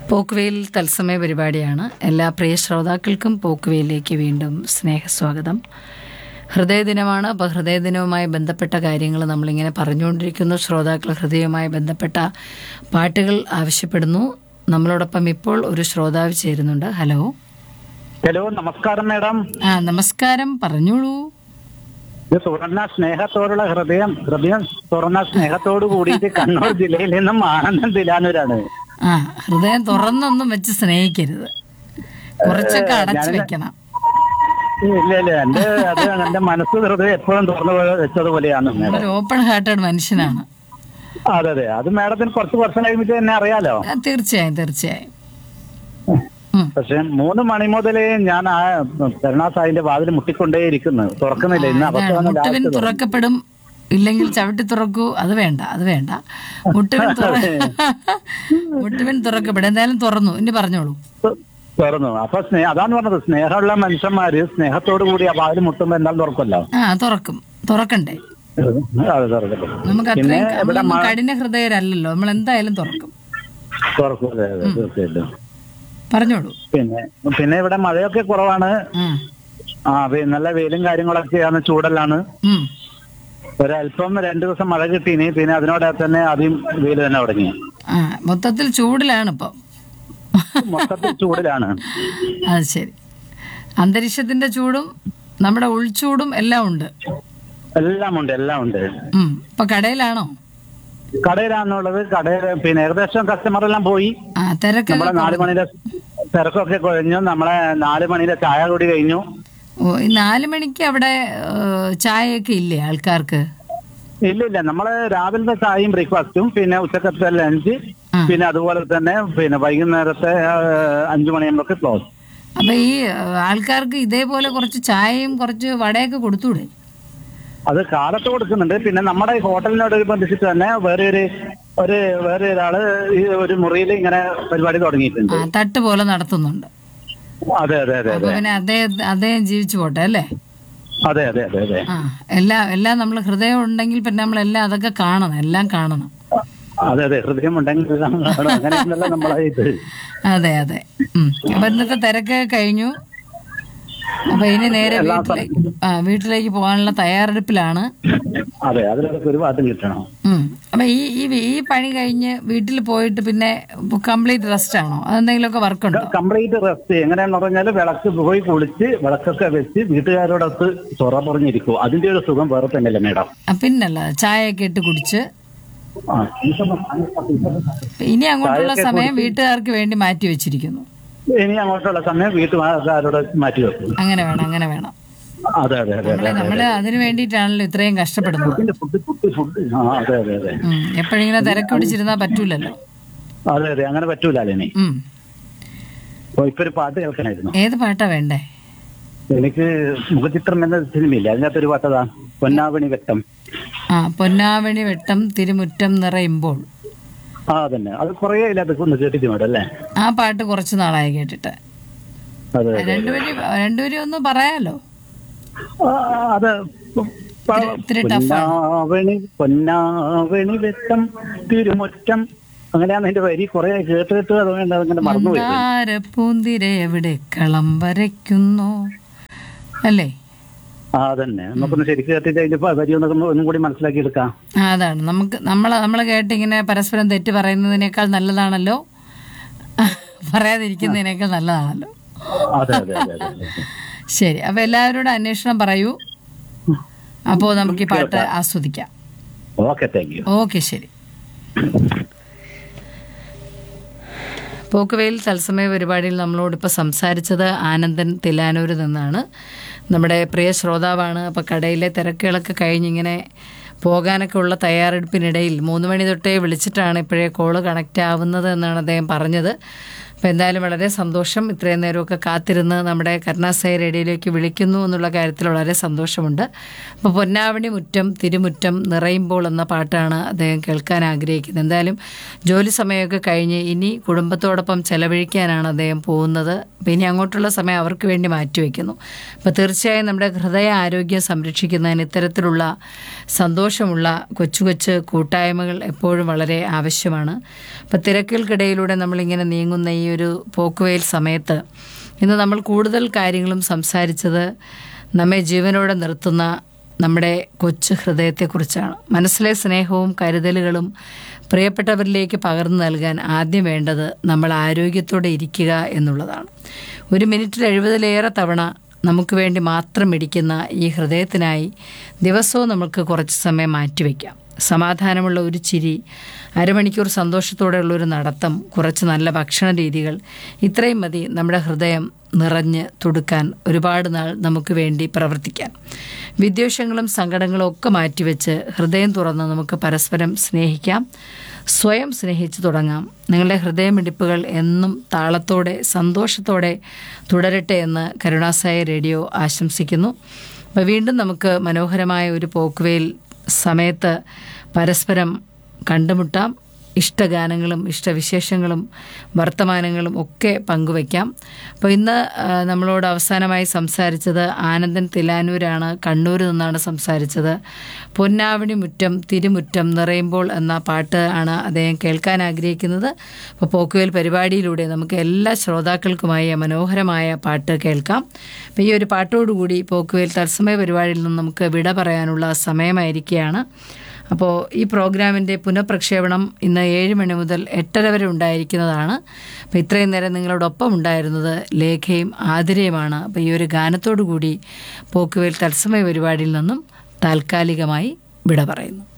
പോക്കുവെയിൽ തത്സമയ പരിപാടിയാണ് എല്ലാ പ്രിയ ശ്രോതാക്കൾക്കും പോക്കുവെയിലേക്ക് വീണ്ടും സ്നേഹസ്വാഗതം ഹൃദയദിനമാണ് അപ്പോൾ ഹൃദയദിനവുമായി ബന്ധപ്പെട്ട കാര്യങ്ങൾ നമ്മളിങ്ങനെ പറഞ്ഞുകൊണ്ടിരിക്കുന്നു ശ്രോതാക്കൾ ഹൃദയവുമായി ബന്ധപ്പെട്ട പാട്ടുകൾ ആവശ്യപ്പെടുന്നു നമ്മളോടൊപ്പം ഇപ്പോൾ ഒരു ശ്രോതാവ് ചേരുന്നുണ്ട് ഹലോ ഹലോ നമസ്കാരം മാഡം ആ നമസ്കാരം പറഞ്ഞോളൂ ഇത് തുറന്ന സ്നേഹത്തോടുള്ള ഹൃദയം ഹൃദയം തുറന്ന സ്നേഹത്തോട് കൂടിയിട്ട് കണ്ണൂർ ജില്ലയിൽ നിന്നും ആനന്ദം ദിലാനൂരാണ് ആ ഹൃദയം തുറന്നൊന്നും വെച്ച് സ്നേഹിക്കരുത് കുറച്ചൊക്കെ അടച്ചു വെക്കണം ഇല്ല ഇല്ല എന്റെ അത് എന്റെ മനസ്സ് ഹൃദയം എപ്പോഴും തുറന്നു വെച്ചതുപോലെയാണ് മാഡം ഒരു ഓപ്പൺ ഹാർട്ടഡ് മനുഷ്യനാണ് അതെ അതെ അത് മാഡത്തിന് കുറച്ച് വർഷം കഴിഞ്ഞിട്ട് തന്നെ അറിയാലോ ആ, തീർച്ചയായും തീർച്ചയായും ഉം. പക്ഷെ മൂന്ന് മണി മുതൽ ഞാൻ ആ കരുണാസായിന്റെ വാതിൽ മുട്ടിക്കൊണ്ടേയിരിക്കുന്നു തുറക്കുന്നില്ല ഇന്ന് അതാണ് അവസാനം മുട്ടുവിൻ ലാസ്റ്റ് തുറക്കപ്പെടും ഇല്ലെങ്കിൽ ചവിട്ടി തുറക്കൂ അത് വേണ്ട അത് വേണ്ട മുട്ടുവിൻ തുറ മുട്ടുവിൻ തുറക്കപ്പെടും എന്തായാലും തുറന്നു ഇനി പറഞ്ഞോളൂ തുറന്നു അപ്പൊ സ്നേഹ അതാണ് പറഞ്ഞത് സ്നേഹമുള്ള മനുഷ്യന്മാര് സ്നേഹത്തോടു കൂടി ആ വാതിൽ മുട്ടുമ്പോ എന്തായാലും തുറക്കല്ലോ ആ തുറക്കും തുറക്കണ്ടേ അതെ തുറക്കട്ടെ നമുക്ക് പിന്നെ അത്രയും ഇവിടെ നമ്മളൊന്നും മഴ കഠിന ഹൃദയരല്ലല്ലോ നമ്മൾ എന്തായാലും തുറക്കും തുറക്കും അതെ അതെ തീർച്ചയായിട്ടും പറഞ്ഞോളൂ പിന്നെ പിന്നെ ഇവിടെ മഴയൊക്കെ കുറവാണ് ആ ആ വെ- നല്ല വെയിലും കാര്യങ്ങളൊക്കെയാണ് ചൂടല്ലാണ് ഉം. ഒരല്പം രണ്ടു ദിവസം മഴ കിട്ടീനി പിന്നെ അതിനോടെ തന്നെ ആദ്യം വെയിൽ തന്നെ തുടങ്ങി ആ മൊത്തത്തിൽ ചൂടിലാണ് ഇപ്പൊ മൊത്തത്തിൽ ചൂടിലാണ് അത് ശരി അന്തരീക്ഷത്തിന്റെ ചൂടും നമ്മുടെ ഉൾച്ചൂടും എല്ലാം ഉണ്ട് എല്ലാം ഉണ്ട് എല്ലാം ഉണ്ട് ഉം. ഇപ്പൊ കടയിലാണോ കടയിലാണെന്നുള്ളത് കടയിൽ പിന്നെ ഏകദേശം കസ്റ്റമർ എല്ലാം പോയി ആ തിരക്ക് നമ്മളെ നാല് മണിയുടെ തിരക്കൊക്കെ കഴിഞ്ഞു നമ്മളെ നാല് മണിയുടെ ചായ കൂടി കഴിഞ്ഞു ഓ ഈ നാല് മണിക്ക് അവിടെ ഏഹ്, ചായയൊക്കെ ഇല്ലേ ആൾക്കാർക്ക് ഇല്ല ഇല്ല നമ്മള് രാവിലത്തെ ചായയും ബ്രേക്ക്ഫാസ്റ്റും പിന്നെ ഉച്ചക്കത്തെ ലഞ്ച് ആ. പിന്നെ അതുപോലെ തന്നെ പിന്നെ വൈകുന്നേരത്തെ ആ, അഞ്ചു മണിയാകുമ്പോഴൊക്കെ ക്ലോസ് അപ്പൊ ഈ ഏഹ്, ആൾക്കാർക്ക് ഇതേപോലെ കുറച്ച് ചായയും കുറച്ച് വടയൊക്കെ കൊടുത്തൂടെ അത് കാലത്ത് കൊടുക്കുന്നുണ്ട് പിന്നെ നമ്മുടെ ഈ ഹോട്ടലിനോട് ബന്ധിച്ചിട്ട് തന്നെ വേറെ ഒരു ഒരു വേറെ ഒരാള് ഈ ഒരു മുറിയിൽ ഇങ്ങനെ പരിപാടി തുടങ്ങിയിട്ടുണ്ട് ആ തട്ട് പോലെ നടത്തുന്നുണ്ട് അതെ അതെ അതെ അപ്പൊ അതെ പിന്നെ അദ്ദേഹം അദ്ദേഹം ജീവിച്ചു പോട്ടെ അല്ലേ അതെ അതെ അതെ അതെ ആ എല്ലാം എല്ലാം നമ്മൾ ഹൃദയം ഉണ്ടെങ്കിൽ പിന്നെ നമ്മളെല്ലാം അതൊക്കെ കാണണം എല്ലാം കാണണം അതെ അതെ ഹൃദയം ഉണ്ടെങ്കിൽ എല്ലാം കാണും. അങ്ങനെയൊന്നല്ല നമ്മളെ ഇത് അതെ അതെ ഉം. അപ്പൊ ഇന്നത്തെ തിരക്ക് കഴിഞ്ഞു അപ്പൊ ഇനി നേരെ വീട്ടിലേക്ക് ആ വീട്ടിലേക്ക് പോകാനുള്ള തയ്യാറെടുപ്പിലാണ് അതെ അതിലൊക്കെ ഒരു പാട്ട് കിട്ടണം ഉം. അപ്പൊ ഈ ഈ ഈ പണി കഴിഞ്ഞ് വീട്ടിൽ പോയിട്ട് പിന്നെ കംപ്ലീറ്റ് റെസ്റ്റ് ആണോ അതെന്തെങ്കിലുമൊക്കെ വർക്ക് ഉണ്ടോ കംപ്ലീറ്റ് റെസ്റ്റ് എങ്ങനെയാന്ന് പറഞ്ഞാൽ വിളക്ക് പോയി കുളിച്ച് വിളക്കൊക്കെ വെച്ച് വീട്ടുകാരോടൊത്ത് ചൊറ പറഞ്ഞിരിക്കും അതിന്റെ ഒരു സുഖം വേറെ തന്നെയല്ലേ മേഡം ആ, പിന്നല്ല ചായയൊക്കെ ഇട്ട് കുടിച്ച് ആ ഇനി അങ്ങോട്ടുള്ള സമയം വീട്ടുകാർക്ക് വേണ്ടി മാറ്റി വെച്ചിരിക്കുന്നു ഇനി അങ്ങോട്ടുള്ള സമയം വീട്ടുകാരോട് മാറ്റി വെക്കും അങ്ങനെ വേണം അങ്ങനെ വേണം അതെ അതെ അതെ നമ്മള് നമ്മള് അതിനു വേണ്ടിയിട്ടാണല്ലോ ഇത്രയും കഷ്ടപ്പെടുന്നത് ഫുഡിന്റെ ഫുഡ് ഫുഡ് ഫുഡ് ആ അതെ അതെ അതെ ഉം. എപ്പോഴും ഇങ്ങനെ തിരക്ക് പിടിച്ചിരുന്നാ പറ്റൂലല്ലോ അതെ അതെ അങ്ങനെ പറ്റൂല ഇനി ഉം. അപ്പൊ ഇപ്പൊ ഒരു പാട്ട് കേൾക്കണായിരുന്നു ഏത് പാട്ടാ വേണ്ടേ എനിക്ക് മുഖചിത്രം എന്ന സിനിമയില്ല അതിനകത്തൊരു പാട്ടതാ പൊന്നാവണി വെട്ടം ആ പൊന്നാവണി വെട്ടം തിരുമുറ്റം നിറയുമ്പോൾ ആ അതന്നെ അത് കുറേ അതിനകത്ത് ഒന്ന് കേട്ടിട്ട് മേഡം അല്ലേ ആ പാട്ട് കുറച്ച് നാളായി കേട്ടിട്ട് അതെ അതെ രണ്ടുപേരും രണ്ടുപേരും ഒന്ന് പറയാലോ ആ, അത് പ- ഇത്തിരി tough പൊന്നാവണി പൊന്നാവണി വെട്ടം തിരുമുറ്റം അങ്ങനെയാണ് അതിന്റെ വരി കുറെ കേട്ട് കേട്ട് അതുകൊണ്ട് അങ്ങനെ മറന്നുപോയി താരപ്പൂന്തിര എവിടെ കളം വരയ്ക്കുന്നു അല്ലേ ആ അതന്നെ നമുക്കൊന്ന് ശരിക്കും കേട്ടിട്ട് അതിന്റെ പ- വരി ഒന്നും ഒന്നും കൂടി മനസ്സിലാക്കി എടുക്കാം ആ, അതാണ് നമുക്ക് നമ്മൾ നമ്മൾ കേട്ട് ഇങ്ങനെ പരസ്പരം തെറ്റ് പറയുന്നതിനേക്കാൾ നല്ലതാണല്ലോ പറയാതിരിക്കുന്നതിനേക്കാൾ നല്ലതാണല്ലോ അതെ അതെ അതെ അതെ ശരി അപ്പൊ എല്ലാവരോടും അന്വേഷണം പറയൂ അപ്പോൾ നമുക്ക് ഈ പാട്ട് ആസ്വദിക്കാം ഓക്കെ താങ്ക് യു ഓക്കെ ശരി പോക്കുവെയിൽ തത്സമയ പരിപാടിയിൽ നമ്മളോടിപ്പോൾ സംസാരിച്ചത് ആനന്ദൻ തിലാനൂർ നിന്നാണ് നമ്മുടെ പ്രിയ ശ്രോതാവാണ് അപ്പോൾ കടയിലെ തിരക്കുകളൊക്കെ കഴിഞ്ഞിങ്ങനെ പോകാനൊക്കെ ഉള്ള തയ്യാറെടുപ്പിനിടയിൽ മൂന്ന് മണി തൊട്ടേ വിളിച്ചിട്ടാണ് ഇപ്പോഴേ കോള് കണക്റ്റ് ആവുന്നത് എന്നാണ് അദ്ദേഹം പറഞ്ഞത് അപ്പോൾ എന്തായാലും വളരെ സന്തോഷം ഇത്രയും നേരമൊക്കെ കാത്തിരുന്ന് നമ്മുടെ കരുണാസായി റേഡിയോയിലേക്ക് വിളിക്കുന്നു എന്നുള്ള കാര്യത്തിൽ വളരെ സന്തോഷമുണ്ട് അപ്പോൾ പൊന്നാവണി മുറ്റം തിരുമുറ്റം നിറയുമ്പോൾ എന്ന പാട്ടാണ് അദ്ദേഹം കേൾക്കാൻ ആഗ്രഹിക്കുന്നത് എന്തായാലും ജോലി സമയമൊക്കെ കഴിഞ്ഞ് ഇനി കുടുംബത്തോടൊപ്പം ചെലവഴിക്കാനാണ് അദ്ദേഹം പോകുന്നത് അപ്പോൾ ഇനി അങ്ങോട്ടുള്ള സമയം അവർക്ക് വേണ്ടി മാറ്റിവെക്കുന്നു അപ്പോൾ തീർച്ചയായും നമ്മുടെ ഹൃദയ ആരോഗ്യം സംരക്ഷിക്കുന്നതിന് ഇത്തരത്തിലുള്ള സന്തോഷമുള്ള കൊച്ചു കൊച്ചു കൂട്ടായ്മകൾ എപ്പോഴും വളരെ ആവശ്യമാണ് അപ്പോൾ തിരക്കുകൾക്കിടയിലൂടെ നമ്മളിങ്ങനെ നീങ്ങുന്ന ഈ ഒരു പോക്കുവെയിൽ സമയത്ത് ഇന്ന് നമ്മൾ കൂടുതൽ കാര്യങ്ങളും സംസാരിച്ചത് നമ്മെ ജീവനോടെ നിർത്തുന്ന നമ്മുടെ കൊച്ചു ഹൃദയത്തെക്കുറിച്ചാണ് മനസ്സിലെ സ്നേഹവും കരുതലുകളും പ്രിയപ്പെട്ടവരിലേക്ക് പകർന്നു നൽകാൻ ആദ്യം വേണ്ടത് നമ്മൾ ആരോഗ്യത്തോടെ ഇരിക്കുക എന്നുള്ളതാണ് ഒരു മിനിറ്റിൽ എഴുപതിലേറെ തവണ നമുക്ക് വേണ്ടി മാത്രം ഇടിക്കുന്ന ഈ ഹൃദയത്തിനായി ദിവസവും നമുക്ക് കുറച്ച് സമയം മാറ്റിവെക്കാം സമാധാനമുള്ള ഒരു ചിരി അരമണിക്കൂർ സന്തോഷത്തോടെയുള്ള ഒരു നടത്തം കുറച്ച് നല്ല ഭക്ഷണ രീതികൾ ഇത്രയും മതി നമ്മുടെ ഹൃദയം നിറഞ്ഞ് തുടുക്കാൻ ഒരുപാട് നാൾ നമുക്ക് വേണ്ടി പ്രവർത്തിക്കാൻ വിദ്വേഷങ്ങളും സങ്കടങ്ങളും ഒക്കെ മാറ്റിവെച്ച് ഹൃദയം തുറന്ന് നമുക്ക് പരസ്പരം സ്നേഹിക്കാം സ്വയം സ്നേഹിച്ചു തുടങ്ങാം നിങ്ങളുടെ ഹൃദയമിടിപ്പുകൾ എന്നും താളത്തോടെ സന്തോഷത്തോടെ തുടരട്ടെ എന്ന് കരുണാസായ റേഡിയോ ആശംസിക്കുന്നു അപ്പോൾ വീണ്ടും നമുക്ക് മനോഹരമായ ഒരു പോക്കുവെയിൽ സമയത്ത് പരസ്പരം കണ്ടുമുട്ടാം ഇഷ്ടഗാനങ്ങളും ഇഷ്ടവിശേഷങ്ങളും വർത്തമാനങ്ങളും ഒക്കെ പങ്കുവയ്ക്കാം അപ്പോൾ ഇന്ന് ആ, നമ്മളോട് അവസാനമായി സംസാരിച്ചത് ആനന്ദൻ തിലാനൂരാണ് കണ്ണൂരിൽ നിന്നാണ് സംസാരിച്ചത് പൊന്നാവണി മുറ്റം തിരുമുറ്റം നിറയുമ്പോൾ എന്ന പാട്ട് ആണ് അദ്ദേഹം കേൾക്കാൻ ആഗ്രഹിക്കുന്നത് അപ്പോൾ പോക്കുവേൽ പരിപാടിയിലൂടെ നമുക്ക് എല്ലാ ശ്രോതാക്കൾക്കുമായി ആ മനോഹരമായ പാട്ട് കേൾക്കാം അപ്പോൾ ഈ ഒരു പാട്ടോടുകൂടി പോക്കുവേൽ തത്സമയ പരിപാടിയിൽ നിന്ന് നമുക്ക് വിട പറയാനുള്ള സമയമായിരിക്കുകയാണ് അപ്പോൾ ഈ പ്രോഗ്രാമിൻ്റെ പുനഃപ്രക്ഷേപണം ഇന്ന് ഏഴ് മണി മുതൽ എട്ടര വരെ ഉണ്ടായിരിക്കുന്നതാണ് അപ്പോൾ ഇത്രയും നേരം നിങ്ങളോടൊപ്പം ഉണ്ടായിരുന്നത് ലേഖയും ആതിരയുമാണ് അപ്പോൾ ഈ ഒരു ഗാനത്തോടു കൂടി പോക്കുവേൽ തത്സമയ പരിപാടിയിൽ നിന്നും താൽക്കാലികമായി വിട പറയുന്നു